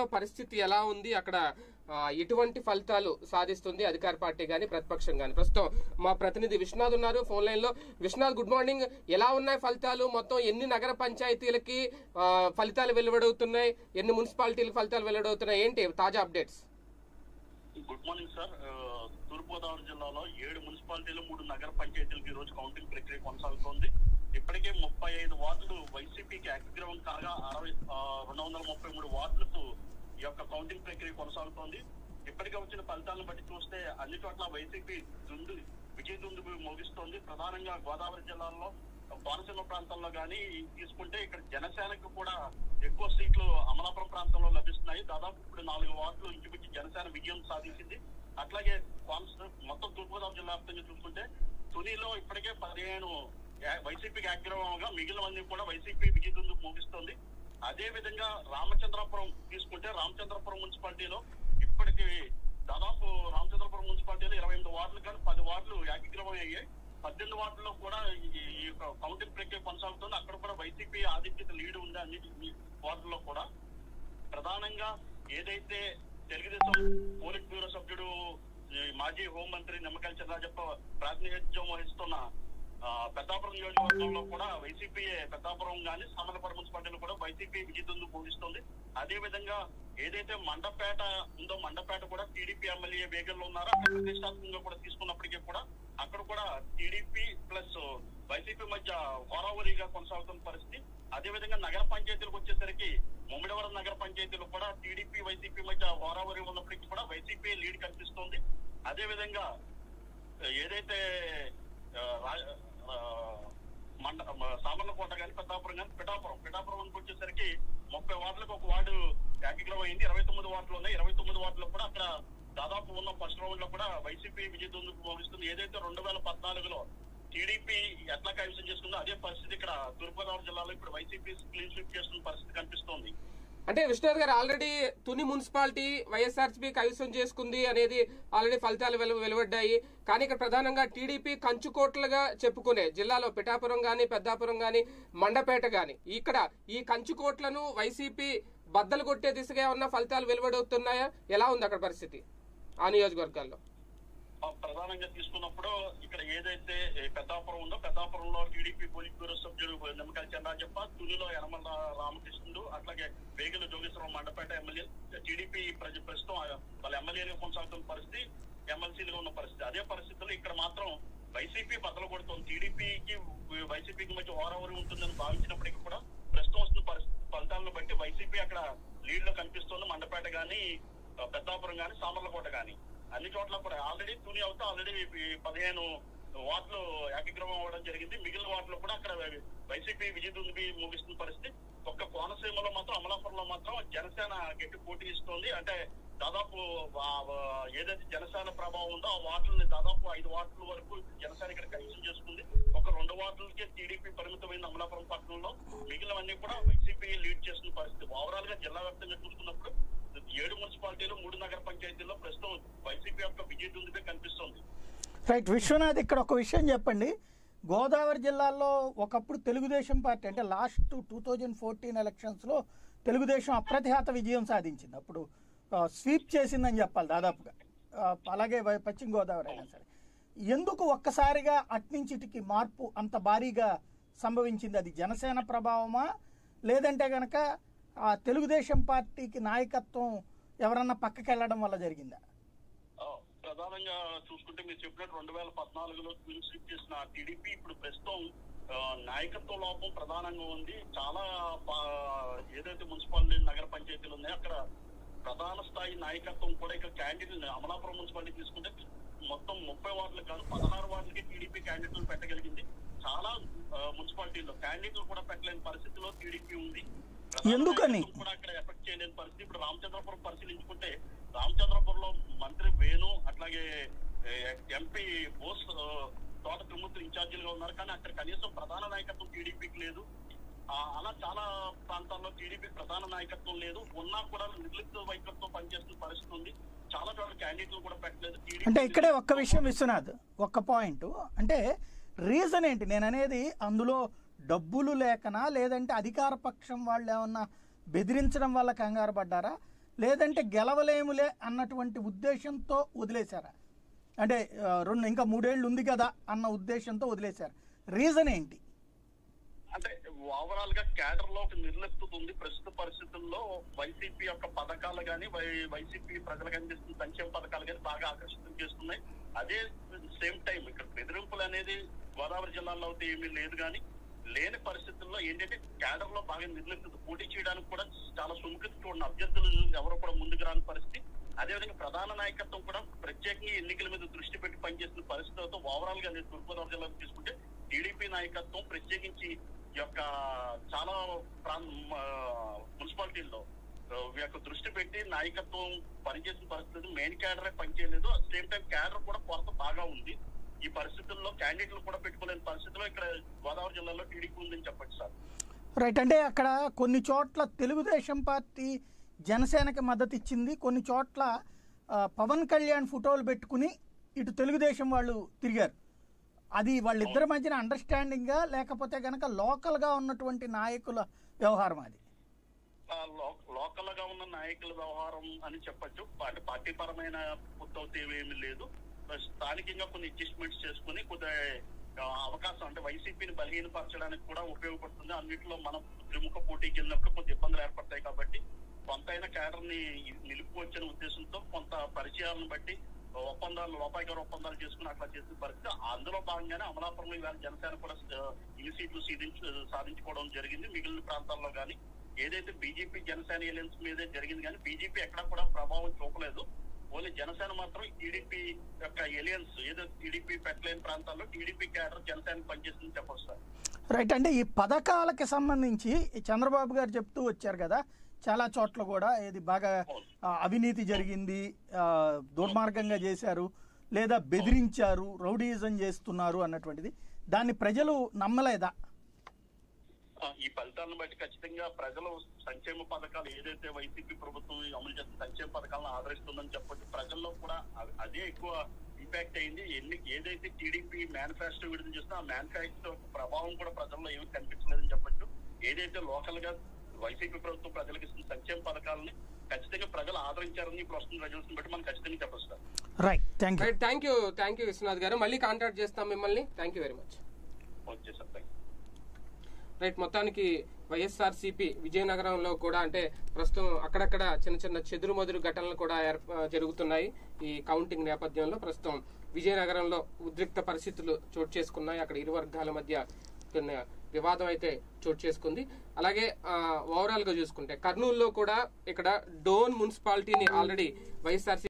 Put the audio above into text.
పరిస్థితి ఎలా ఉంది అక్కడ ఆ, ఎటువంటి ఫలితాలు సాధిస్తుంది అధికార పార్టీ గాని ప్రతిపక్షం గాని ప్రస్తుతం మా ప్రతినిధి విశ్వనాథ్ ఉన్నారు ఫోన్ లైన్ లో విశ్వనాథ్ గుడ్ మార్నింగ్ ఎలా ఉన్నాయి ఫలితాలు మొత్తం ఎన్ని నగర పంచాయతీలకి ఆ, ఫలితాలు వెలువడవుతున్నాయి ఎన్ని మున్సిపాలిటీలకు ఫలితాలు వెలువడవుతున్నాయి ఏంటి తాజా అప్డేట్స్ గుడ్ మార్నింగ్ సార్ ఆ, తూర్పుగోదావరి జిల్లాలో ఏడు మున్సిపాలిటీలు మూడు నగర పంచాయతీలకు ఈ రోజు కౌంటింగ్ ప్రక్రియ కొనసాగుతోంది ఇప్పటికే ముప్పై ఐదు వార్డులు వైసీపీకి ఏకగ్రీవం కాగా అరవై ఆ, రెండు వందల ముప్పై మూడు వార్డులకు ఈ యొక్క కౌంటింగ్ ప్రక్రియ కొనసాగుతోంది ఇప్పటికే వచ్చిన ఫలితాలను బట్టి చూస్తే అన్ని చోట్ల వైసీపీ దుందు విజయ దుందు మోగిస్తోంది ప్రధానంగా గోదావరి జిల్లాలో కోనసీమ ప్రాంతంలో గానీ తీసుకుంటే ఇక్కడ జనసేనకు కూడా ఎక్కువ సీట్లు అమలాపురం ప్రాంతంలో లభిస్తున్నాయి దాదాపు ఇప్పుడు నాలుగు వార్డులు ఇంచుమించు జనసేన విజయం సాధించింది అట్లాగే కోనసీమ మొత్తం తూర్పుగోదావరి జిల్లా వ్యాప్తంగా చూసుకుంటే తునిలో ఇప్పటికే పదిహేను యా- వైసీపీకి యాగ్రవంగా మిగిలినవన్నీ కూడా వైసీపీ విజయ దుందుకు మోగిస్తోంది అదే విధంగా రామచంద్రపురం తీసుకుంటే రామచంద్రపురం మున్సిపాలిటీలో ఇప్పటికి దాదాపు రామచంద్రపురం మున్సిపాలిటీలో ఇరవై ఎనిమిది వార్డులు కానీ పది వార్డులు ఏకగ్రీవం అయ్యాయి పద్దెనిమిది వార్డుల్లో కూడా ఈ ఈ యొక్క కౌంటింగ్ ప్రక్రియ కొనసాగుతుంది అక్కడ కూడా వైసీపీ ఆధిక్యత లీడ్ ఉంది అన్ని ఈ వార్డుల్లో కూడా ప్రధానంగా ఏదైతే తెలుగుదేశం పోలిట్ బ్యూరో సభ్యుడు ఈ మాజీ హోంమంత్రి నిమ్మకాయల చంద్రాజప్ప ప్రాతినిధ్యం వహిస్తున్న ఆ, పెద్దాపురం నియోజకవర్గంలో కూడా వైసీపీ పెద్దాపురం గాని సామర్లపురం మున్సిపాలిటీలో కూడా వైసీపీ విజయదుందు పూజిస్తుంది అదే విధంగా ఏదైతే మండపేట ఉందో మండపేట కూడా టీడీపీ ఎమ్మెల్యే వేగంలో ఉన్నారో అక్కడ ప్రతిష్టాత్మకంగా కూడా తీసుకున్నప్పటికీ కూడా అక్కడ కూడా టీడీపీ ప్లస్ వైసీపీ మధ్య హోరావరిగా కొనసాగుతున్న పరిస్థితి అదే విధంగా నగర పంచాయతీలకు వచ్చేసరికి ముమ్మిడివరం నగర పంచాయతీలు కూడా టీడీపీ వైసీపీ మధ్య హోరావరి ఉన్నప్పటికీ కూడా వైసీపీ లీడ్ కనిపిస్తోంది అదే విధంగా ఏదైతే ఆ, రా- ఆ, మండ మ- సామర్లకోట కానీ పెద్దాపురం కానీ పిఠాపురం పిఠాపురంకి వచ్చేసరికి ముప్పై వార్డులకు ఒక వార్డు ఏకగ్రవం అయింది ఇరవై తొమ్మిది వార్డులు ఉన్నాయి ఇరవై తొమ్మిది వార్డులో కూడా అక్కడ దాదాపు ఉన్న ఫస్ట్ రౌండ్ లో కూడా వైసీపీ విజయ దుందుకు మోగిస్తుంది ఏదైతే రెండు వేల పద్నాలుగులో టీడీపీ ఎట్లా కైవసం చేసుకుందో అదే పరిస్థితి ఇక్కడ తూర్పుగోదావరి జిల్లాలో ఇప్పుడు వైసీపీ క్లీన్ స్వీప్ చేస్తున్న పరిస్థితి కనిపిస్తోంది అంటే విష్ణునాథ్ గారు ఆల్రెడీ తుని మున్సిపాలిటీ వైఎస్ఆర్సీపీ కైవసం చేసుకుంది అనేది ఆల్రెడీ ఫలితాలు వెలు వెలువడ్డాయి కానీ ఇక్కడ ప్రధానంగా టీడీపీ కంచుకోట్లుగా చెప్పుకునే జిల్లాలో పిఠాపురం గాని పెద్దాపురం గాని మండపేట గాని ఇక్కడ ఈ కంచుకోట్లను వైసీపీ బద్దలు కొట్టే దిశగా ఉన్న ఫలితాలు వెలువడుతున్నాయా ఎలా ఉంది అక్కడ పరిస్థితి ఆ నియోజకవర్గాల్లో ఆ, ప్రధానంగా తీసుకున్నప్పుడు ఇక్కడ ఏదైతే ఏ, పెద్దాపురం ఉందో పెద్దాపురంలో టీడీపీ పోలిట్ బ్యూరో సభ్యుడు నిమ్మకాయల చంద్రాజప్ప తునిలో యనమల రామకృష్ణుడు అట్లాగే వేగుల జోగేశ్వరం మండపేట ఎమ్మెల్యే టీడీపీ ప్రజ ప్రస్తుతం ఆ, వాళ్ళ ఎమ్మెల్యేలుగా కొనసాగుతున్న పరిస్థితి ఎమ్మెల్సీలుగా ఉన్న పరిస్థితి అదే పరిస్థితుల్లో ఇక్కడ మాత్రం వైసీపీ బద్దలు కొడుతుంది టీడీపీకి వైసీపీకి మధ్య హోరావరి ఉంటుందని భావించినప్పటికీ కూడా ప్రస్తుతం వస్తున్న పరిస్థితి ఫలితాలను బట్టి వైసీపీ అక్కడ లీడ్ లో కనిపిస్తుంది మండపేట గాని ఆ, పెద్దాపురం గాని సామర్లకోట గాని అన్ని చోట్ల కూడా ఆల్రెడీ తుని అవుతా ఆల్రెడీ పదిహేను వార్డులు ఏకగ్రమం అవ్వడం జరిగింది మిగిలిన వార్డులో కూడా అక్కడ వైసీపీ విజయదుంది ముగిస్తున్న పరిస్థితి ఒక్క కోనసీమలో మాత్రం అమలాపురంలో మాత్రం జనసేన గట్టి పోటీ ఇస్తోంది అంటే దాదాపు ఆ, ఆ, ఏదైతే జనసేన ప్రభావం ఉందో ఆ వార్డులని దాదాపు ఐదు వార్డుల వరకు జనసేన ఇక్కడ కైవసం చేసుకుంది ఒక రెండు వార్డులకే టీడీపీ పరిమితమైన అమలాపురం పట్టణంలో మిగిలినవన్నీ కూడా వైసీపీ లీడ్ చేస్తున్న పరిస్థితి ఓవరాల్ గా జిల్లా వ్యాప్తంగా చూసుకున్నప్పుడు ఏడు మున్సిపాలిటీలు మూడు నగర పంచాయతీల్లో ప్రస్తుతం వైసీపీ యొక్క విజయ దుందుగా కనిపిస్తోంది రైట్ విశ్వనాథ్ ఇక్కడ ఒక విషయం చెప్పండి గోదావరి జిల్లాలో ఒకప్పుడు తెలుగుదేశం పార్టీ అంటే లాస్ట్ టూ థౌజండ్ ఫోర్టీన్ ఎలక్షన్స్లో తెలుగుదేశం అప్రతిహత విజయం సాధించింది అప్పుడు ఆ, స్వీప్ చేసిందని చెప్పాలి దాదాపుగా ఆ, అలాగే వై- పశ్చిమ గోదావరి అయినా సరే ఎందుకు ఒక్కసారిగా అట్నుంచి ఇటుకి మార్పు అంత భారీగా సంభవించింది అది జనసేన ప్రభావమా లేదంటే గనక ఆ తెలుగుదేశం పార్టీకి నాయకత్వం ఎవరన్నా పక్కకి వెళ్ళడం వల్ల జరిగిందా ఆ, ప్రధానంగా చూసుకుంటే మీరు చెప్పినట్టు రెండు వేల పద్నాలుగులో క్వీన్ స్వీప్ చేసిన టీడీపీ ఇప్పుడు ప్రస్తుతం ఆ, నాయకత్వ లోపం ప్రధానంగా ఉంది చాలా పా- ఏదైతే మున్సిపాలిటీ నగర పంచాయతీలు ఉన్నాయో అక్కడ ప్రధాన స్థాయి నాయకత్వం కూడా ఇక్కడ క్యాండిడేట్ అమలాపురం మున్సిపాలిటీ తీసుకుంటే మొత్తం ముప్పై వార్డులకు కాదు పదహారు వార్డులకి టీడీపీ క్యాండిడేట్లు పెట్టగలిగింది చాలా ఆ, మున్సిపాలిటీల్లో క్యాండిడేట్లు కూడా పెట్టలేని పరిస్థితిలో టీడీపీ ఉంది ప్రధాన ఎందుకని? నాయకత్వం కూడా అక్కడ ఎఫెక్ట్ చేయలేని పరిస్థితి ఇప్పుడు రామచంద్రపురం పరిశీలించుకుంటే రామచంద్రపురంలో మంత్రి వేణు అట్లాగే ఏ, ఎంపీ బోస్ ఆ, తోట త్రిమూర్తి ఇన్ఛార్జీలుగా ఉన్నారు కానీ అక్కడ కనీసం ప్రధాన నాయకత్వం టీడీపీకి లేదు ఆ, అలా చాలా ప్రాంతాల్లో టీడీపీ ప్రధాన నాయకత్వం లేదు ఉన్నా కూడా నిర్లిప్త వైఖరితో పనిచేస్తున్న పరిస్థితి ఉంది చాలా చోట్ల క్యాండిడేట్లు కూడా పెట్టలేదు TDP అంటే ఇక్కడే ఒక్క విషయం విశ్వనాథ్ ఒక్క పాయింట్ అంటే రీజన్ ఏంటి నేను అనేది అందులో డబ్బులు లేకనా లేదంటే అధికార పక్షం వాళ్ళు ఏమన్నా బెదిరించడం వల్ల కంగారు పడ్డారా లేదంటే గెలవలేములే అన్నటువంటి ఉద్దేశంతో వదిలేశారా అంటే ఆ, రెండు ఇంకా మూడేళ్ళు ఉంది కదా అన్న ఉద్దేశంతో వదిలేశారు రీజన్ ఏంటి అంటే ఓవరాల్ గా క్యాడర్ లో ఒక నిర్లిప్తత ఉంది ప్రస్తుత పరిస్థితుల్లో వైసీపీ యొక్క పథకాలు గాని వై- వైసీపీ ప్రజలకు అందిస్తున్న సంక్షేమ పథకాలు గాని బాగా ఆకర్షితం చేస్తున్నాయి అదే సేమ్ టైం ఇక్కడ బెదిరింపులు అనేది గోదావరి జిల్లాలో అయితే ఏమీ లేదు కానీ లేని పరిస్థితుల్లో ఏంటంటే క్యాడర్ లో బాగా నిర్లిప్తత పోటీ చేయడానికి కూడా చాలా సుముఖత ఉన్న అభ్యర్థులు ఎవరు కూడా ముందుకు రాని పరిస్థితి అదేవిధంగా ప్రధాన నాయకత్వం కూడా ప్రత్యేకంగా ఎన్నికల మీద దృష్టి పెట్టి పనిచేస్తున్న పరిస్థితులతో ఓవరాల్ గా నేను తూర్పుగోదావరి జిల్లాలో తీసుకుంటే టీడీపీ నాయకత్వం ప్రత్యేకించి ఈ యొక్క చాలా ప్రాంత మున్సిపాలిటీల్లో ఆ, ఈ యొక్క దృష్టి పెట్టి నాయకత్వం పనిచేసిన పరిస్థితి మెయిన్ క్యాడరే పనిచేయలేదు అట్ సేమ్ టైం క్యాడర్ కూడా కొరత బాగా ఉంది ఈ పరిస్థితుల్లో క్యాండిడేట్లు కూడా పెట్టుకోలేని పరిస్థితిలో ఇక్కడ గోదావరి జిల్లాలో టీడీపీ ఉందని చెప్పచ్చు సార్ రైట్ అంటే అక్కడ కొన్ని చోట్ల తెలుగుదేశం పార్టీ జనసేనకి మద్దతు ఇచ్చింది కొన్ని చోట్ల ఆ, పవన్ కళ్యాణ్ ఫోటోలు పెట్టుకుని ఇటు తెలుగుదేశం వాళ్ళు తిరిగారు అది వాళ్ళిద్దరి మధ్యన అండర్స్టాండింగా లేకపోతే గనక లోకల్గా ఉన్నటువంటి నాయకుల వ్యవహారం అది ఆ, లో- లోకల్ గా ఉన్న నాయకుల వ్యవహారం అని చెప్పొచ్చు అంటే పార్టీ పరమైన ఉత్తవత ఏమీ లేదు స్థానికంగా కొన్ని అడ్జస్ట్మెంట్స్ చేసుకుని కొద్దిగా ఆ, అవకాశం అంటే వైసీపీని బలహీనపరచడానికి కూడా ఉపయోగపడుతుంది అన్నింటిలో మనం ప్రముఖ పోటీకి వెళ్ళినప్పుడు కొంత ఇబ్బందులు ఏర్పడతాయి కాబట్టి కొంతైన క్యాడర్ ని నిలుపుకొచ్చిన ఉద్దేశంతో కొంత పరిచయాలను బట్టి ఒప్పందాలు లోపాయికార ఒప్పందాలు చేసుకుని అట్లా చేసిన పరిస్థితి అందులో భాగంగానే అమలాపురంలో ఇవాళ జనసేన కూడా ఆ, ఇన్ని సీట్లు సాధించు సాధించుకోవడం జరిగింది మిగిలిన ప్రాంతాల్లో కానీ ఏదైతే బీజేపీ జనసేన ఎలియన్స్ మీదే జరిగింది కానీ బీజేపీ ఎక్కడ కూడా ప్రభావం చూపలేదు ఓన్లీ జనసేన మాత్రం టీడీపీ యొక్క ఎలియన్స్ ఏదో టీడీపీ పెట్టలేని ప్రాంతాల్లో టీడీపీ క్యాడర్ జనసేన పనిచేసిందని చెప్పొచ్చు సార్ రైట్ అంటే ఈ పథకాలకి సంబంధించి ఈ చంద్రబాబు గారు చెప్తూ వచ్చారు కదా చాలా చోట్ల కూడా ఇది బాగా ఆ, అవినీతి జరిగింది ఆ, దుర్మార్గంగా చేశారు లేదా బెదిరించారు రౌడీయిజం చేస్తున్నారు అన్నటువంటిది దాన్ని ప్రజలు నమ్మలేదా ఆ, ఈ ఫలితాలను బట్టి ఖచ్చితంగా ప్రజలు సంక్షేమ పథకాలు ఏదైతే వైసీపీ ప్రభుత్వం అమలు చేస్తున్న సంక్షేమ పథకాలను ఆదరిస్తుందని చెప్పొచ్చు ప్రజల్లో కూడా అ- అదే ఎక్కువ ఇంపాక్ట్ అయింది ఎన్ని ఏదైతే టీడీపీ మేనిఫెస్టో విడుదల చేస్తుందో ఆ మేనిఫెస్టో ప్రభావం కూడా ప్రజల్లో ఏమీ కనిపించలేదని చెప్పొచ్చు ఏదైతే లోకల్ గా వైసీపీ ప్రభుత్వం ప్రజలకు ఇస్తున్న సంక్షేమ పథకాలని ఖచ్చితంగా ప్రజలు ఆదరించారని ఇప్పుడు వస్తున్న రిజల్ట్స్ బట్టి మనం ఖచ్చితంగా చెప్పొచ్చు sir right thank you right thank you thank you Viswanath garu మళ్ళీ కాంటాక్ట్ చేస్తాం మిమ్మల్ని thank you very much okay sir thank right మొత్తానికి వైఎస్ఆర్సీపీ విజయనగరంలో కూడా అంటే ప్రస్తుతం అక్కడక్కడ చిన్న చిన్న చెదురుమదురు ఘటనలు కూడా ఏర్ప- జరుగుతున్నాయి ఈ కౌంటింగ్ నేపథ్యంలో ప్రస్తుతం విజయనగరంలో ఉద్రిక్త పరిస్థితులు చోటు చేసుకున్నాయి అక్కడ ఇరు వర్గాల మధ్య కొన్ని వివాదం అయితే చోటు చేసుకుంది అలాగే ఓవరాల్ గా చూసుకుంటే కర్నూలులో కూడా ఇక్కడ డోన్ మున్సిపాలిటీని ఆల్రెడీ వైఎస్ఆర్సీ